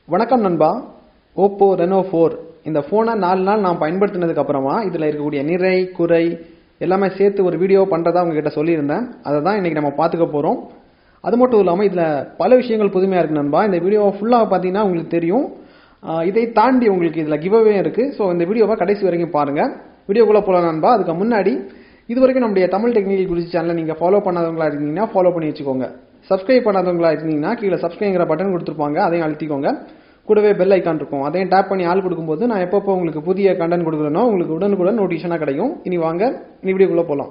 வணக்கம் நண்பா Oppo Reno four இந்த ஃபோனை நாலு நாள் நான் பயன்படுத்தினதுக்கு அப்புறமா இதில் இருக்கக்கூடிய நிறை குறை எல்லாமே சேர்த்து ஒரு வீடியோ பண்ணுறதா உங்ககிட்ட சொல்லியிருந்தேன் அதை தான் இன்றைக்கி நம்ம பார்த்துக்க போகிறோம் அது மட்டும் இல்லாமல் இதில் பல விஷயங்கள் புதுமையாக இருக்குது நண்பா இந்த வீடியோவை ஃபுல்லாக பார்த்தீங்கன்னா உங்களுக்கு தெரியும் ஆஹ் இதை தாண்டி உங்களுக்கு இதில் கிவ்அவே இருக்குது ஸோ இந்த வீடியோவை கடைசி வரைக்கும் பாருங்கள் வீடியோக்குள்ளே போகலாம் நண்பா அதுக்கு முன்னாடி இது வரைக்கும் நம்முடைய தமிழ் டெக்னிக்கல் குறிச்சி சேனலை நீங்கள் ஃபாலோ பண்ணாதவங்களா இருந்தீங்கன்னா ஃபாலோ பண்ணி வச்சுக்கோங்க சப்ஸ்கிரைப் பண்ணாதவங்களா இருந்தீங்கன்னா கீழே சப்ஸ்கிரைங்கிற பட்டன் கொடுத்துருப்பாங்க அதையும் அழுத்திக்கோங்க கூடவே பெல் ஐக்கான் இருக்கும் அதையும் டேப் பண்ணி ஆள் கொடுக்கும்போது நான் எப்பப்போ உங்களுக்கு புதிய கண்டென்ட் கொடுக்குறேனோ உங்களுக்கு உடனுக்குடன் நோட்டிஃபிகேஷனாக கிடைக்கும் இனி வாங்க இனி வீடியோக்குள்ளே போகலாம்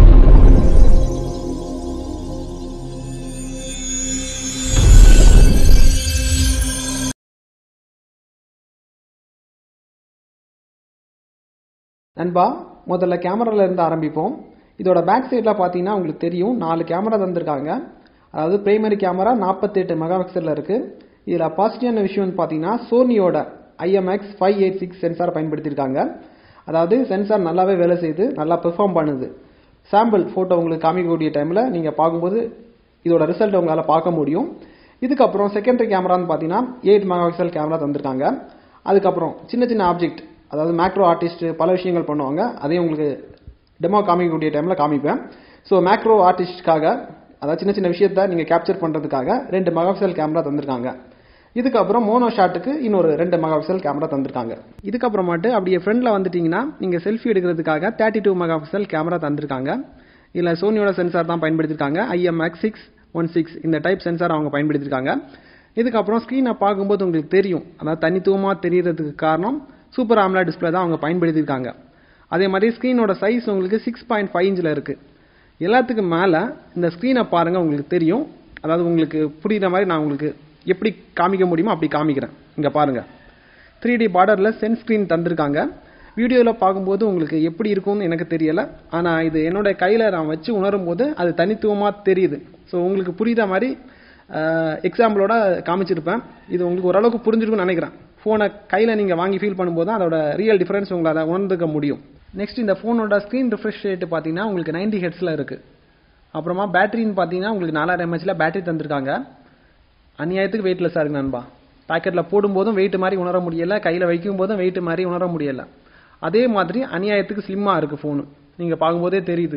நண்பா முதல்ல கேமரால இருந்து ஆரம்பிப்போம் இதோட பேக் சைடில் பார்த்தீங்கன்னா உங்களுக்கு தெரியும் நாலு கேமரா தந்திருக்காங்க அதாவது பிரைமரி கேமரா நாற்பத்தெட்டு மெகா பிக்சலில் இருக்குது இதில் பாசிட்டிவான விஷயம் வந்து பார்த்தீங்கன்னா சோனியோட IMX five eight six sensor பயன்படுத்தியிருக்காங்க அதாவது சென்சார் நல்லாவே வேலை செய்யுது நல்லா பெர்ஃபார்ம் பண்ணுது சாம்பிள் ஃபோட்டோ உங்களுக்கு காமிக்கக்கூடிய டைமில் நீங்கள் பார்க்கும்போது இதோட ரிசல்ட் உங்களால் பார்க்க முடியும் இதுக்கப்புறம் செகண்டரி கேமரான்னு பார்த்தீங்கன்னா எயிட் மெகா பிக்சல் கேமரா தந்திருக்காங்க அதுக்கப்புறம் சின்ன சின்ன ஆப்ஜெக்ட் அதாவது மேக்ரோ ஆர்டிஸ்ட் பல விஷயங்கள் பண்ணுவாங்க அதையும் உங்களுக்கு டெமோ காமிக்கக்கூடிய டைமில் காமிப்பேன் ஸோ மேக்ரோ ஆர்டிஸ்ட்காக அதாவது சின்ன சின்ன விஷயத்த நீங்கள் கேப்சர் பண்ணுறதுக்காக ரெண்டு மெகாபிக்சல் கேமரா தந்திருக்காங்க இதுக்கப்புறம் மோனோ ஷாட்டுக்கு இன்னொரு ரெண்டு மெகாபிக்சல் கேமரா தந்திருக்காங்க இதுக்கப்புறமாட்டு அப்படியே ஃப்ரண்டில் வந்துட்டீங்கன்னா நீங்கள் செல்ஃபி எடுக்கிறதுக்காக தேர்ட்டி டூ மெகாபிக்சல் கேமரா தந்திருக்காங்க இதில் சோனியோட சென்சார் தான் பயன்படுத்தியிருக்காங்க ஐஎம்எக்ஸ் சிக்ஸ் ஒன் சிக்ஸ் இந்த டைப் சென்சார் அவங்க பயன்படுத்தியிருக்காங்க இதுக்கப்புறம் ஸ்க்ரீனை பார்க்கும்போது உங்களுக்கு தெரியும் அதாவது தனித்துவமாக தெரியறதுக்கு காரணம் சூப்பர் ஆம்லா டிஸ்பிளே தான் அவங்க பயன்படுத்தியிருக்காங்க அதே மாதிரி ஸ்க்ரீனோட சைஸ் உங்களுக்கு சிக்ஸ் பாயிண்ட் ஃபைவ் இன்ச்சில் இருக்குது எல்லாத்துக்கும் மேலே இந்த ஸ்க்ரீனை பாருங்கள் உங்களுக்கு தெரியும் அதாவது உங்களுக்கு புரியுற மாதிரி நான் உங்களுக்கு எப்படி காமிக்க முடியுமோ அப்படி காமிக்கிறேன் இங்கே பாருங்கள் த்ரீ டி பார்டரில் சென்ஸ் ஸ்க்ரீன் தந்திருக்காங்க வீடியோவில் பார்க்கும்போது உங்களுக்கு எப்படி இருக்கும்னு எனக்கு தெரியலை ஆனால் இது என்னோட கையில் நான் வச்சு உணரும் போது அது தனித்துவமாக தெரியுது ஸோ உங்களுக்கு புரியுற மாதிரி எக்ஸாம்பிளோட காமிச்சிருப்பேன் இது உங்களுக்கு ஓரளவுக்கு புரிஞ்சிருக்கும்னு நினைக்கிறேன் ஃபோனை கையில் நீங்கள் வாங்கி ஃபீல் பண்ணும்போது தான் அதோட ரியல் டிஃபரன்ஸ் உங்களால் உணர்ந்துக்க முடியும் நெக்ஸ்ட் இந்த ஃபோனோட ஸ்க்ரீன் ரிஃப்ரெஷ் ரேட்டு பார்த்தீங்கன்னா உங்களுக்கு 90 ஹெட்ஸில் இருக்குது அப்புறமா பேட்டரின்னு பார்த்தீங்கன்னா உங்களுக்கு நாலாயிரம் எம்ஹெச்சில் பேட்டரி தந்திருக்காங்க அநியாயத்துக்கு வெயிட்லெஸ்ஸாக இருக்கு நண்பா பாக்கெட்டில் போடும்போதும் வெயிட் மாதிரி உணர முடியலை கையில் வைக்கும் போதும் வெயிட் மாதிரி உணர முடியலை அதே மாதிரி அநியாயத்துக்கு ஸ்லிம்மாக இருக்குது ஃபோனு நீங்கள் பார்க்கும்போதே தெரியுது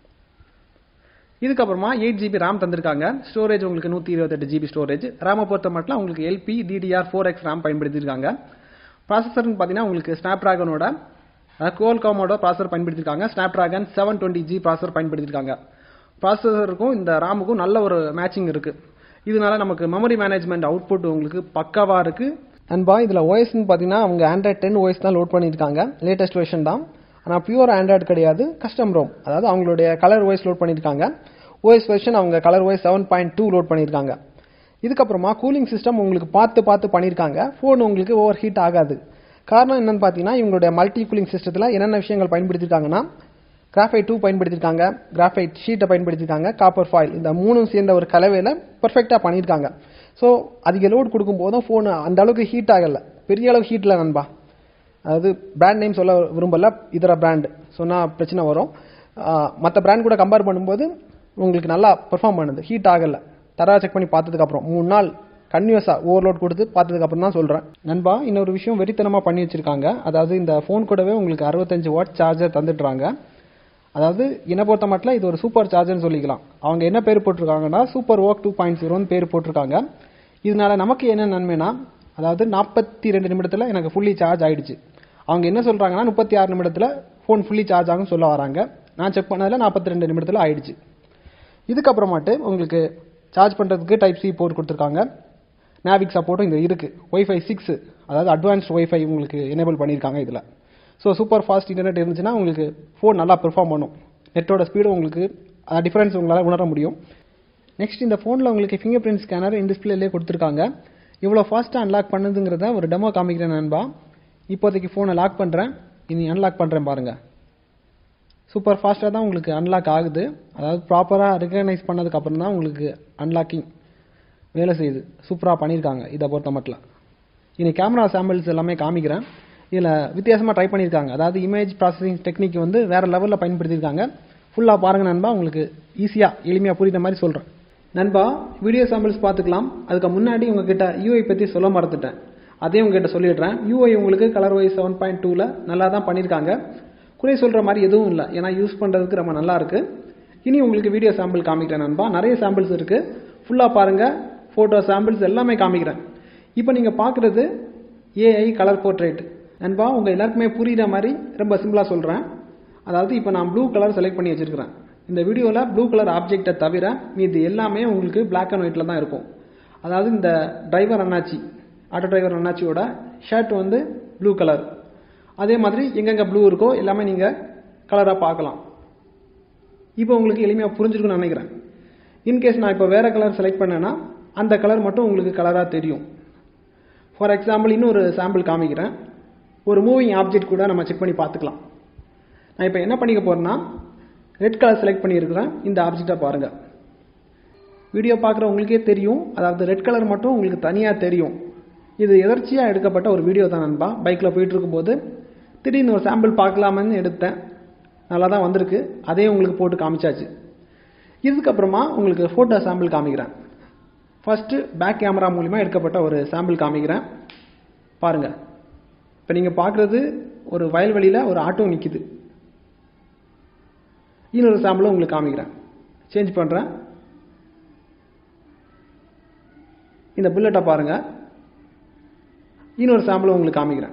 இதுக்கப்புறமா எயிட் ஜிபி ரேம் தந்திருக்காங்க ஸ்டோரேஜ் உங்களுக்கு நூற்றி இருபத்தெட்டு ஜிபி ஸ்டோரேஜ் ரேமை பொறுத்த மட்டும் உங்களுக்கு LP DDR four X RAM பயன்படுத்தியிருக்காங்க ப்ராசஸர்னு பார்த்தீங்கன்னா உங்களுக்கு ஸ்னாப் ட்ராகனோட கோல்காமோட ப்ராசஸர் பயன்படுத்தியிருக்காங்க Snapdragon seven twenty G processor பயன்படுத்தியிருக்காங்க ப்ராசஸருக்கும் இந்த ரேமுக்கும் நல்ல ஒரு மேட்சிங் இருக்குது இதனால நமக்கு மெமரி மேனேஜ்மெண்ட் அவுட்புட் உங்களுக்கு பக்காவாக இருக்குது அன்பா இதில் ஓஎஸ்ன்னு பார்த்தீங்கன்னா அவங்க ஆண்ட்ராய்ட் டென் ஓஎஸ் தான் லோட் பண்ணியிருக்காங்க லேட்டஸ்ட் வெர்ஷன் தான் ஆனால் பியூர் ஆண்ட்ராய்டு கிடையாது கஸ்டம் ரோம் அதாவது அவங்களுடைய கலர் ஓஎஸ் லோட் பண்ணியிருக்காங்க ஓஎஸ் வெர்ஷன் அவங்க Color OS seven point two load பண்ணியிருக்காங்க இதுக்கப்புறமா கூலிங் சிஸ்டம் உங்களுக்கு பார்த்து பார்த்து பண்ணியிருக்காங்க ஃபோன் உங்களுக்கு ஓவர் ஹீட் ஆகாது காரணம் என்னன்னு பார்த்தீங்கன்னா இவங்களுடைய மல்டி கூலிங் சிஸ்டத்தில் என்னென்ன விஷயங்கள் பயன்படுத்தியிருக்காங்கன்னா கிராஃபைட் டூ பயன்படுத்தியிருக்காங்க கிராஃபைட் ஷீட்டை பயன்படுத்தியிருக்காங்க காப்பர் ஃபாயில் இந்த மூணும் சேர்ந்த ஒரு கலவையில் பர்ஃபெக்டாக பண்ணியிருக்காங்க ஸோ அதிக லோட் கொடுக்கும்போதும் ஃபோன் அந்த அளவுக்கு ஹீட் ஆகலை பெரிய அளவு ஹீட்டில் நண்பா அதாவது பிராண்ட் நேம் சொல்ல விரும்பல இதர பிராண்ட் சொன்னால் பிரச்சனை வரும் மற்ற பிராண்ட் கூட கம்பேர் பண்ணும்போது உங்களுக்கு நல்லா பெர்ஃபார்ம் பண்ணுது ஹீட் ஆகலை தரா செக் பண்ணி பார்த்ததுக்கப்புறம் மூணு நாள் கன்யூஸாக ஓவர்லோட் கொடுத்து பார்த்ததுக்கப்புறம் தான் சொல்கிறேன் நண்பா இன்னொரு விஷயம் வெறித்தனமாக பண்ணி வச்சுருக்காங்க அதாவது இந்த ஃபோன் கூடவே உங்களுக்கு அறுபத்தஞ்சு வாட் சார்ஜர் தந்துடுறாங்க அதாவது என்னை பொறுத்த மட்டும் இது ஒரு சூப்பர் சார்ஜர்னு சொல்லிக்கலாம் அவங்க என்ன பேர் போட்டிருக்காங்கன்னா சூப்பர் ஒர்க் டூ பாயிண்ட் ஜீரோன்னு பேர் போட்டிருக்காங்க இதனால நமக்கு என்ன நன்மைனா அதாவது நாற்பத்தி ரெண்டு நிமிடத்தில் எனக்கு ஃபுல்லி சார்ஜ் ஆயிடுச்சு அவங்க என்ன சொல்கிறாங்கன்னா முப்பத்தி ஆறு நிமிடத்தில் ஃபோன் ஃபுல்லி சார்ஜ் ஆகும்னு சொல்ல வராங்க நான் செக் பண்ணதில் நாற்பத்தி ரெண்டு நிமிடத்தில் ஆயிடுச்சு இதுக்கப்புறமாட்டு உங்களுக்கு சார்ஜ் பண்ணுறதுக்கு டைப் சி போர்ட் கொடுத்துருக்காங்க நேவிக் சப்போர்ட்டும் இது இருக்குது ஒய்ஃபை சிக்ஸ் அதாவது அட்வான்ஸ்ட் ஒய்ஃபை உங்களுக்கு எனேபிள் பண்ணியிருக்காங்க இதில் ஸோ சூப்பர் ஃபாஸ்ட் இன்டர்நெட் இருந்துச்சுன்னா உங்களுக்கு ஃபோன் நல்லா பெர்ஃபார்ம் பண்ணும் நெட்டோட ஸ்பீடு உங்களுக்கு டிஃப்ரென்ஸ் உங்களால் உணர முடியும் நெக்ஸ்ட் இந்த ஃபோனில் உங்களுக்கு ஃபிங்கர் பிரிண்ட் ஸ்கேனர் இன் டிஸ்பிளேலே கொடுத்துருக்காங்க இவ்வளோ ஃபாஸ்ட்டாக அன்லாக் பண்ணுதுங்கிறத ஒரு டெமோ காமிக்கிறேன் நண்பா இப்போதைக்கு ஃபோனை லாக் பண்ணுறேன் இனி அன்லாக் பண்ணுறேன் பாருங்கள் சூப்பர் ஃபாஸ்ட்டாக தான் உங்களுக்கு அன்லாக் ஆகுது அதாவது ப்ராப்பராக ரெகனைஸ் பண்ணதுக்கப்புறம் தான் உங்களுக்கு அன்லாக்கிங் வேலை செய்யுது சூப்பராக பண்ணியிருக்காங்க இதை பொறுத்த மட்டும் இனி கேமரா சாம்பிள்ஸ் எல்லாமே காமிக்கிறேன் இதில் வித்தியாசமாக ட்ரை பண்ணியிருக்காங்க அதாவது இமேஜ் ப்ராசஸிங் டெக்னிக் வந்து வேறு லெவலில் பயன்படுத்தியிருக்காங்க ஃபுல்லாக பாருங்க நண்பா உங்களுக்கு ஈஸியாக எளிமையாக புரியுற மாதிரி சொல்கிறேன் நண்பா வீடியோ சாம்பிள்ஸ் பார்த்துக்கலாம் அதுக்கு முன்னாடி உங்ககிட்ட யூஐ பற்றி சொல்ல மறந்துட்டேன் அதையும் உங்ககிட்ட சொல்லிடுறேன் யூஐ உங்களுக்கு கலர் வைஸ் செவன் பாயிண்ட் டூவில் நல்லா தான் பண்ணியிருக்காங்க குறை சொல்கிற மாதிரி எதுவும் இல்லை ஏன்னா யூஸ் பண்ணுறதுக்கு ரொம்ப நல்லா இருக்கு இனி உங்களுக்கு வீடியோ சாம்பிள் காமிக்கிறேன் நண்பா நிறைய சாம்பிள்ஸ் இருக்குது ஃபுல்லாக பாருங்கள் ஃபோட்டோ சாம்பிள்ஸ் எல்லாமே காமிக்கிறேன் இப்போ நீங்கள் பார்க்குறது ஏஐ கலர் போர்ட்ரேட் நண்பா உங்கள் எல்லாருக்குமே புரியுற மாதிரி ரொம்ப சிம்பிளாக சொல்கிறேன் அதாவது இப்போ நான் ப்ளூ கலர் செலக்ட் பண்ணி வச்சிருக்கிறேன் இந்த வீடியோவில் ப்ளூ கலர் ஆப்ஜெக்டை தவிர மீது எல்லாமே உங்களுக்கு பிளாக் அண்ட் ஒயிட்டில் தான் இருக்கும் அதாவது இந்த டிரைவர் அண்ணாச்சி ஆட்டோ டிரைவர் அண்ணாச்சியோட ஷர்ட் வந்து ப்ளூ கலர் அதே மாதிரி எங்கெங்கே ப்ளூ இருக்கோ எல்லாமே நீங்கள் கலராக பார்க்கலாம் இப்போ உங்களுக்கு எளிமையாக புரிஞ்சிருக்குன்னு நினைக்கிறேன் இன்கேஸ் நான் இப்போ வேறு கலர் செலக்ட் பண்ணேன்னா அந்த கலர் மட்டும் உங்களுக்கு கலராக தெரியும் ஃபார் எக்ஸாம்பிள் இன்னொரு சாம்பிள் காமிக்கிறேன் ஒரு மூவிங் ஆப்ஜெக்ட் கூட நம்ம செக் பண்ணி பார்த்துக்கலாம் நான் இப்போ என்ன பண்ணிக்க போகிறேன்னா ரெட் கலர் செலக்ட் பண்ணியிருக்கிறேன் இந்த ஆப்ஜெக்டை பாருங்கள் வீடியோ பார்க்குற உங்களுக்கே தெரியும் அதாவது ரெட் கலர் மட்டும் உங்களுக்கு தனியாக தெரியும் இது எதர்ச்சியாக எடுக்கப்பட்ட ஒரு வீடியோ தான் நண்பா பைக்கில் போயிட்டு இருக்கும்போது திடீர்னு ஒரு சாம்பிள் பார்க்கலாமன்னு எடுத்தேன் நல்லா தான் வந்திருக்கு அதே உங்களுக்கு போட்டு காமிச்சாச்சு இதுக்கப்புறமா உங்களுக்கு ஃபோட்டோ சாம்பிள் காமிக்கிறேன் ஃபஸ்ட்டு பேக் கேமரா மூலிமா எடுக்கப்பட்ட ஒரு சாம்பிள் காமிக்கிறேன் பாருங்கள் இப்போ நீங்கள் பார்க்குறது ஒரு வயல்வெளியில் ஒரு ஆட்டோ நிற்கிது இன்னொரு சாம்பிளும் உங்களுக்கு காமிக்கிறேன் சேஞ்ச் பண்ணுறேன் இந்த புல்லட்டை பாருங்கள் இன்னொரு சாம்பிளும் உங்களுக்கு காமிக்கிறேன்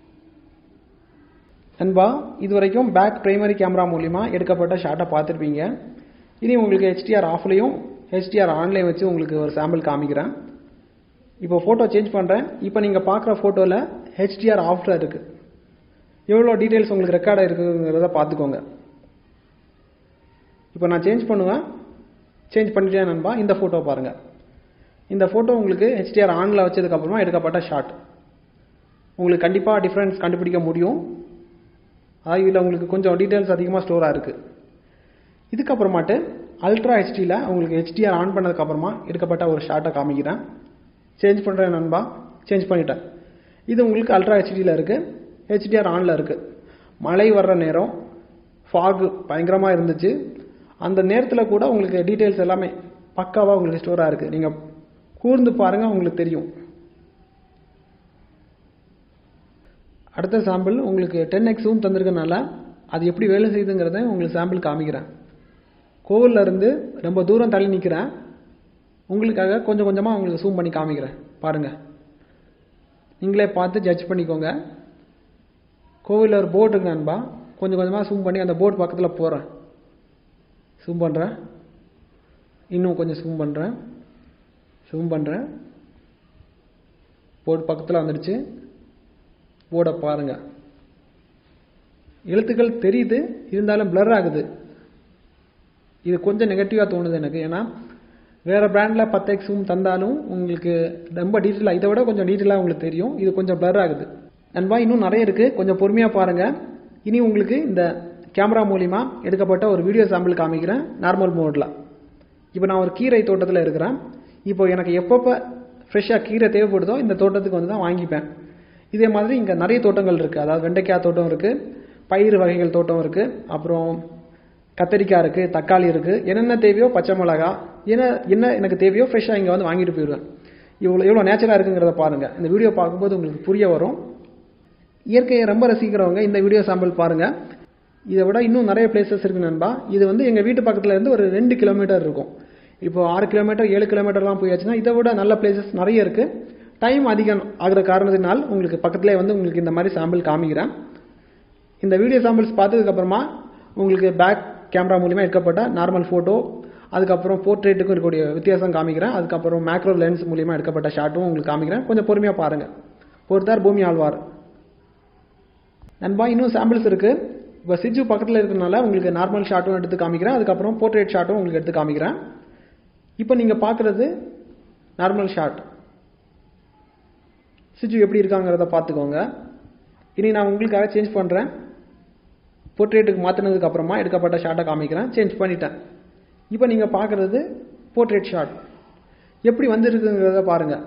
நண்பா இது வரைக்கும் பேக் பிரைமரி கேமரா மூலிமா எடுக்கப்பட்ட ஷாட்டை பார்த்துருப்பீங்க இனி உங்களுக்கு ஹெச்டிஆர் ஆஃப்லையும் ஹெச்டிஆர் ஆன்லைன் வச்சு உங்களுக்கு ஒரு சாம்பிள் காமிக்கிறேன் இப்போ ஃபோட்டோ சேஞ்ச் பண்ணுறேன் இப்போ நீங்கள் பார்க்குற ஃபோட்டோவில் ஹெச்டிஆர் ஆஃபில் இருக்குது எவ்வளோ டீட்டெயில்ஸ் உங்களுக்கு ரெக்கார்டாக இருக்குங்கிறத பார்த்துக்கோங்க இப்போ நான் சேஞ்ச் பண்ணுவேன் சேஞ்ச் பண்ணிட்டேன் நண்பா இந்த ஃபோட்டோ பாருங்கள் இந்த ஃபோட்டோ உங்களுக்கு ஹெச்டிஆர் ஆனில் வச்சதுக்கப்புறமா எடுக்கப்பட்ட ஷாட் உங்களுக்கு கண்டிப்பாக டிஃப்ரென்ஸ் கண்டுபிடிக்க முடியும் அதாவது இதில் உங்களுக்கு கொஞ்சம் டீட்டெயில்ஸ் அதிகமாக ஸ்டோராக இருக்குது இதுக்கப்புறமாட்டு அல்ட்ரா ஹெச்டியில் உங்களுக்கு ஹெச்டிஆர் ஆன் பண்ணதுக்கப்புறமா எடுக்கப்பட்ட ஒரு ஷாட்டை காமிக்கிறேன் சேஞ்ச் பண்ணுறேன் நண்பா சேஞ்ச் பண்ணிட்டேன் இது உங்களுக்கு அல்ட்ரா ஹெச்டியில் இருக்குது ஹெச்டிஆர் ஆனில் இருக்குது மழை வர்ற நேரம் ஃபாகு பயங்கரமாக இருந்துச்சு அந்த நேரத்தில் கூட உங்களுக்கு டீட்டெயில்ஸ் எல்லாமே பக்காவாக உங்களுக்கு ஸ்டோராக இருக்குது நீங்கள் கூர்ந்து பாருங்கள் உங்களுக்கு தெரியும் அடுத்த சாம்பிள் உங்களுக்கு டென் எக்ஸ் ஜூம் தந்திருக்கனால அது எப்படி வேலை செய்யுதுங்கிறத உங்களுக்கு சாம்பிள் காமிக்கிறேன் கோவிலில் இருந்து ரொம்ப தூரம் தள்ளி நிற்கிறேன் உங்களுக்காக கொஞ்சம் கொஞ்சமாக உங்களுக்கு ஜூம் பண்ணி காமிக்கிறேன் பாருங்கள் நீங்களே பார்த்து ஜட்ஜ் பண்ணிக்கோங்க கோவிலில் ஒரு போர்டு இருக்கு நண்பா கொஞ்சம் கொஞ்சமாக ஜூம் பண்ணி அந்த போர்டு பக்கத்தில் போகிறேன் ஜூம் பண்ணுறேன் இன்னும் கொஞ்சம் ஜூம் பண்ணுறேன் ஜூம் பண்ணுறேன் போர்டு பக்கத்தில் வந்துடுச்சு போர்டை பாருங்கள் எழுத்துக்கள் தெரியுது இருந்தாலும் பிளர் ஆகுது இது கொஞ்சம் நெகட்டிவாக தோணுது எனக்கு ஏன்னா வேறு பிராண்டில் பத்து எக்ஸ் ஜூம் தந்தாலும் உங்களுக்கு ரொம்ப டீட்டெயிலாக இதை விட கொஞ்சம் டீட்டெயிலாக உங்களுக்கு தெரியும் இது கொஞ்சம் பிளர் ஆகுது நண்பா இன்னும் நிறைய இருக்குது கொஞ்சம் பொறுமையாக பாருங்கள் இனி உங்களுக்கு இந்த கேமரா மூலிமா எடுக்கப்பட்ட ஒரு வீடியோ சாம்பிள் காமிக்கிறேன் நார்மல் மோடில் இப்போ நான் ஒரு கீரை தோட்டத்தில் இருக்கிறேன் இப்போ எனக்கு எப்பப்போ ஃப்ரெஷ்ஷாக கீரை தேவைப்படுதோ இந்த தோட்டத்துக்கு வந்து தான் வாங்கிப்பேன் இதே மாதிரி இங்கே நிறைய தோட்டங்கள் இருக்குது அதாவது வெண்டைக்காய் தோட்டம் இருக்குது பயிர் வகைகள் தோட்டம் இருக்குது அப்புறம் கத்தரிக்காய் இருக்குது தக்காளி இருக்குது என்னென்ன தேவையோ பச்சை மிளகா என்ன என்ன எனக்கு தேவையோ ஃப்ரெஷ்ஷாக இங்கே வந்து வாங்கிட்டு போயிடுவேன் இவ்வளோ எவ்வளோ நேச்சராக இருக்குங்கிறத பாருங்கள் இந்த வீடியோ பார்க்கும்போது உங்களுக்கு புரிய வரும் இயற்கையை ரொம்ப ரசிக்கிறவங்க இந்த வீடியோ சாம்பிள் பாருங்கள் இதை விட இன்னும் நிறைய பிளேசஸ் இருக்கு நண்பா இது வந்து எங்கள் வீட்டு பக்கத்தில் இருந்து ஒரு ரெண்டு கிலோமீட்டர் இருக்கும் இப்போ ஆறு கிலோமீட்டர் ஏழு கிலோமீட்டர்லாம் போயாச்சுன்னா இதை விட நல்ல பிளேசஸ் நிறைய இருக்குது டைம் அதிகம் ஆகிற காரணத்தினால் உங்களுக்கு பக்கத்துலேயே வந்து உங்களுக்கு இந்த மாதிரி சாம்பிள் காமிக்கிறேன் இந்த வீடியோ சாம்பிள்ஸ் பார்த்ததுக்கப்புறமா உங்களுக்கு பேக் கேமரா மூலிமா எடுக்கப்பட்ட நார்மல் ஃபோட்டோ அதுக்கப்புறம் போர்ட்ரேட்டுக்கும் இருக்கக்கூடிய வித்தியாசம் காமிக்கிறேன் அதுக்கப்புறம் மேக்ரோ லென்ஸ் மூலிமா எடுக்கப்பட்ட ஷாட்டும் உங்களுக்கு காமிக்கிறேன் கொஞ்சம் பொறுமையாக பாருங்கள் பொறுத்தார் பூமி ஆழ்வார் நண்பா இன்னும் சாம்பிள்ஸ் இருக்குது இப்போ சிஜு பக்கத்தில் இருக்கிறனால உங்களுக்கு நார்மல் ஷாட்டும் எடுத்து காமிக்கிறேன் அதுக்கப்புறம் போர்ட்ரேட் ஷாட்டும் உங்களுக்கு எடுத்து காமிக்கிறேன் இப்போ நீங்கள் பார்க்குறது நார்மல் ஷாட் சிஜு எப்படி இருக்காங்கிறத பார்த்துக்கோங்க இனி நான் உங்களுக்காக சேஞ்ச் பண்ணுறேன் போர்ட்ரேட்டுக்கு மாற்றினதுக்கு அப்புறமா எடுக்கப்பட்ட ஷாட்டை காமிக்கிறேன் சேஞ்ச் பண்ணிட்டேன் இப்போ நீங்கள் பார்க்குறது போர்ட்ரேட் ஷாட் எப்படி வந்திருக்குங்கிறத பாருங்கள்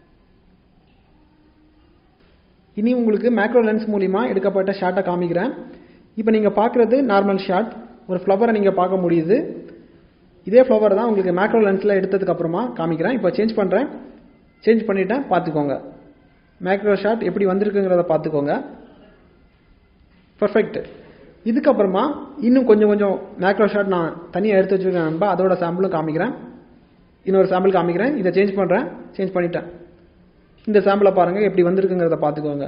இனி உங்களுக்கு மேக்ரோ லென்ஸ் மூலிமா எடுக்கப்பட்ட ஷாட்டை காமிக்கிறேன் இப்போ நீங்கள் பார்க்குறது நார்மல் ஷாட் ஒரு ஃப்ளவரை நீங்கள் பார்க்க முடியுது இதே ஃப்ளவர் தான் உங்களுக்கு மேக்ரோ லென்ஸில் எடுத்ததுக்கு அப்புறமா காமிக்கிறேன் இப்போ சேஞ்ச் பண்ணுறேன் சேஞ்ச் பண்ணிட்டேன் பார்த்துக்கோங்க மேக்ரோ ஷாட் எப்படி வந்திருக்குங்கிறத பார்த்துக்கோங்க பர்ஃபெக்ட் இதுக்கப்புறமா இன்னும் கொஞ்சம் கொஞ்சம் மேக்ரோ ஷாட் நான் தனியாக எடுத்து வச்சுருக்கேன் நண்பா அதோட சாம்பிளும் காமிக்கிறேன் இன்னொரு சாம்பிள் காமிக்கிறேன் இதை சேஞ்ச் பண்ணுறேன் சேஞ்ச் பண்ணிட்டேன் இந்த சாம்பிளை பாருங்கள் எப்படி வந்திருக்குங்கிறத பார்த்துக்கோங்க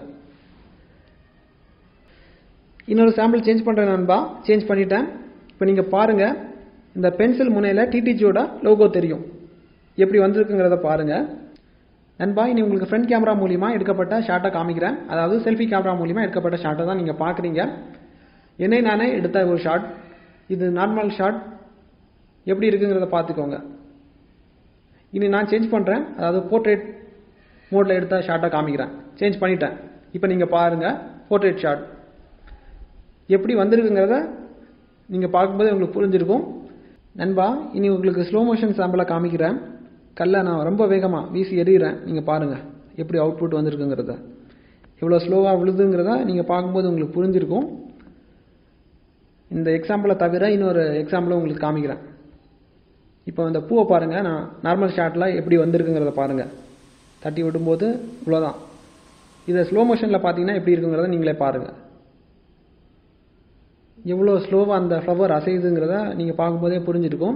இன்னொரு சாம்பிள் சேஞ்ச் பண்ணுறேன் நண்பா சேஞ்ச் பண்ணிட்டேன் இப்போ நீங்கள் பாருங்கள் இந்த பென்சில் முனையில் டிடிஜியோட லோகோ தெரியும் எப்படி வந்திருக்குங்கிறத பாருங்கள் நண்பா இனி உங்களுக்கு ஃப்ரண்ட் கேமரா மூலிமா எடுக்கப்பட்ட ஷாட்டை காமிக்கிறேன் அதாவது செல்ஃபி கேமரா மூலிமா எடுக்கப்பட்ட ஷாட்டை தான் நீங்கள் பார்க்குறீங்க என்னை நானே எடுத்த ஒரு ஷாட் இது நார்மல் ஷாட் எப்படி இருக்குங்கிறத பார்த்துக்கோங்க இனி நான் சேஞ்ச் பண்ணுறேன் அதாவது போர்ட்ரேட் மோடில் எடுத்த ஷாட்டை காமிக்கிறேன் சேஞ்ச் பண்ணிட்டேன் இப்போ நீங்கள் பாருங்கள் போர்ட்ரேட் ஷாட் எப்படி வந்திருக்குங்கிறத நீங்கள் பார்க்கும்போது உங்களுக்கு புரிஞ்சிருக்கும் நண்பா இனி உங்களுக்கு ஸ்லோ மோஷன் சாம்பிளை காமிக்கிறேன் கல்லை நான் ரொம்ப வேகமாக வீசி எறிகிறேன் நீங்கள் பாருங்கள் எப்படி அவுட்புட் வந்திருக்குங்கிறத எவ்வளோ ஸ்லோவாக விழுதுங்கிறத நீங்கள் பார்க்கும்போது உங்களுக்கு புரிஞ்சிருக்கும் இந்த எக்ஸாம்பிளை தவிர இன்னொரு எக்ஸாம்பிளும் உங்களுக்கு காமிக்கிறேன் இப்போ இந்த பூவை பாருங்கள் நான் நார்மல் ஷாட்டில் எப்படி வந்திருக்குங்கிறத பாருங்கள் தட்டி விடும்போது இவ்வளோதான் இதை ஸ்லோ மோஷனில் பார்த்தீங்கன்னா எப்படி இருக்குங்கிறத நீங்களே பாருங்கள் எவ்வளோ ஸ்லோவாக அந்த ஃப்ளவர் அசையுதுங்கிறத நீங்கள் பார்க்கும்போதே புரிஞ்சிருக்கும்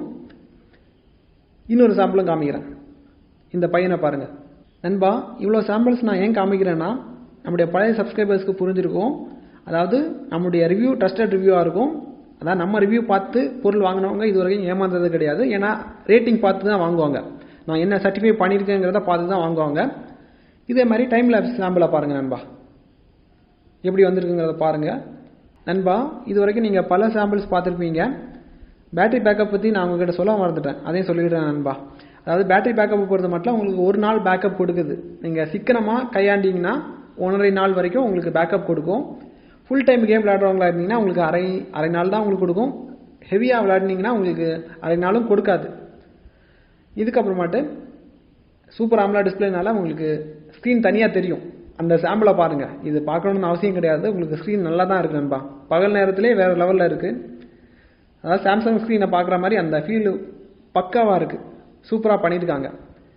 இன்னொரு சாம்பிளும் காமிக்கிறேன் இந்த பையனை பாருங்கள் நண்பா இவ்வளோ சாம்பிள்ஸ் நான் ஏன் காமிக்கிறேன்னா நம்முடைய பழைய சப்ஸ்கிரைபர்ஸ்க்கு புரிஞ்சிருக்கும் அதாவது நம்முடைய ரிவ்யூ ட்ரஸ்டட் ரிவ்யூவாக இருக்கும் அதாவது நம்ம ரிவ்யூ பார்த்து பொருள் வாங்கினவங்க இது வரைக்கும் ஏமாந்தது கிடையாது ஏன்னா ரேட்டிங் பார்த்து தான் வாங்குவாங்க நான் என்ன சர்டிஃபை பண்ணியிருக்கேங்கிறத பார்த்து தான் வாங்குவாங்க இதே மாதிரி டைம் லேப்ஸ் சாம்பிளை பாருங்கள் நண்பா எப்படி வந்திருக்குங்கிறத பாருங்கள் நண்பா இது வரைக்கும் நீங்கள் பல சாம்பிள்ஸ் பார்த்துருப்பீங்க பேட்டரி பேக்கப் பற்றி நான் உங்ககிட்ட சொல்ல மறந்துட்டேன் அதையும் சொல்லிடுறேன் நண்பா அதாவது பேட்டரி பேக்கப் பொறுத்த மட்டும் உங்களுக்கு ஒரு நாள் பேக்கப் கொடுக்குது நீங்கள் சிக்கனமாக கையாண்டிங்கன்னா ஒன்றரை நாள் வரைக்கும் உங்களுக்கு பேக்கப் கொடுக்கும் ஃபுல் டைம் கேம் விளையாடுறவங்களா இருந்தீங்கன்னா உங்களுக்கு அரை அரை நாள் தான் உங்களுக்கு கொடுக்கும் ஹெவியாக விளையாடினீங்கன்னா உங்களுக்கு அரை நாளும் கொடுக்காது இதுக்கப்புறமாட்டு சூப்பர் ஆம்லா டிஸ்பிளேனால உங்களுக்கு ஸ்க்ரீன் தனியாக தெரியும் அந்த சாம்பிளை பாருங்கள் இது பார்க்கணுன்னு அவசியம் கிடையாது உங்களுக்கு ஸ்க்ரீன் நல்லா தான் இருக்கு நண்பா பகல் நேரத்திலே வேறு லெவலில் இருக்குது அதாவது சாம்சங் ஸ்க்ரீனை பார்க்குற மாதிரி அந்த ஃபீல் பக்காவாக இருக்குது சூப்பராக பண்ணியிருக்காங்க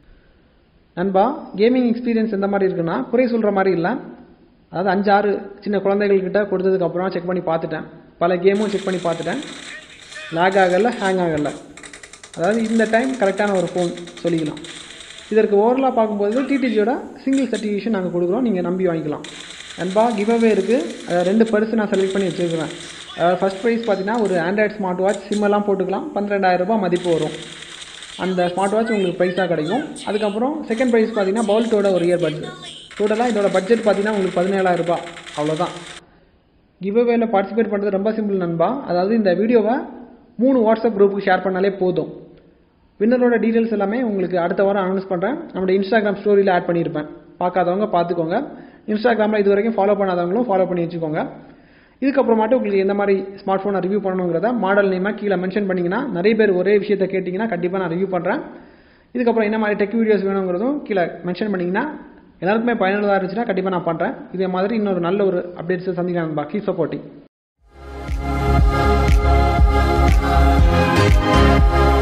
நண்பா கேமிங் எக்ஸ்பீரியன்ஸ் எந்த மாதிரி இருக்குன்னா குறை சொல்கிற மாதிரி இல்லை அதாவது அஞ்சாறு சின்ன குழந்தைகள்கிட்ட கொடுத்ததுக்கப்புறம் செக் பண்ணி பார்த்துட்டேன் பல கேமும் செக் பண்ணி பார்த்துட்டேன் லேக் ஆகலை ஹேங் ஆகலை அதாவது இந்த டைம் கரெக்டான ஒரு ஃபோன் சொல்லிக்கலாம் இதற்கு ஓவரலாக பார்க்கும்போது டிடிஜியோட சிங்கிள் சர்டிஃபிகேஷன் நாங்கள் கொடுக்குறோம் நீங்கள் நம்பி வாங்கிக்கலாம் நண்பா கிவ்அவே இருக்குது அதாவது ரெண்டு பரிசு நான் செலக்ட் பண்ணி வச்சுருக்கிறேன் அதாவது ஃபஸ்ட் ப்ரைஸ் பார்த்தீங்கன்னா ஒரு ஆண்ட்ராய்ட் ஸ்மார்ட் வாட்ச் சிம்மெல்லாம் போட்டுக்கலாம் பன்னிரெண்டாயிரம் ரூபாய் மதிப்பு வரும் அந்த ஸ்மார்ட் வாட்ச் உங்களுக்கு ப்ரைஸாக கிடைக்கும் அதுக்கப்புறம் செகண்ட் ப்ரைஸ் பார்த்தீங்கன்னா பவுல்ட்டோட ஒரு இயர்பட்ஸ் டோட்டலாக இதோட பட்ஜெட் பார்த்தீங்கன்னா உங்களுக்கு பதினேழாயிரம் ரூபாய் அவ்வளோதான் கிவ்அவேல பார்ட்டிசிபேட் பண்ணுறது ரொம்ப சிம்பிள் நண்பா அதாவது இந்த வீடியோவை மூணு வாட்ஸ்அப் குரூப்புக்கு ஷேர் பண்ணாலே போதும் வின்னரோட டீட்டெயில்ஸ் எல்லாமே உங்களுக்கு அடுத்த வாரம் அனௌன்ஸ் பண்ணுறேன் நம்மளுடைய இன்ஸ்டாகிராம் ஸ்டோரியில் ஆட் பண்ணியிருப்பேன் பார்க்காதவங்க பார்த்துக்கோங்க இன்ஸ்டாகிராமில் இது வரைக்கும் ஃபாலோ பண்ணாதவங்களும் ஃபாலோ பண்ணி வச்சுக்கோங்க இதுக்கப்புறமாட்டு உங்களுக்கு எந்த மாதிரி ஸ்மார்ட் ஃபோனை ரிவ்யூ பண்ணணுங்கிறத மாடல் நேமாக கீழே மென்ஷன் பண்ணிங்கன்னா நிறைய பேர் ஒரே விஷயத்தை கேட்டிங்கன்னா கண்டிப்பாக நான் ரிவ்யூ பண்ணுறேன் இதுக்கப்புறம் என்ன மாதிரி டெக் வீடியோஸ் வேணுங்கிறதும் கீழே மென்ஷன் பண்ணிங்கன்னா எல்லாருக்குமே பயனுள்ளதாக இருந்துச்சுன்னா கண்டிப்பாக நான் பண்ணுறேன் இதே மாதிரி இன்னொரு நல்ல ஒரு அப்டேட்ஸை சந்திக்கலாம் பாக்கி சப்போர்ட்டிங்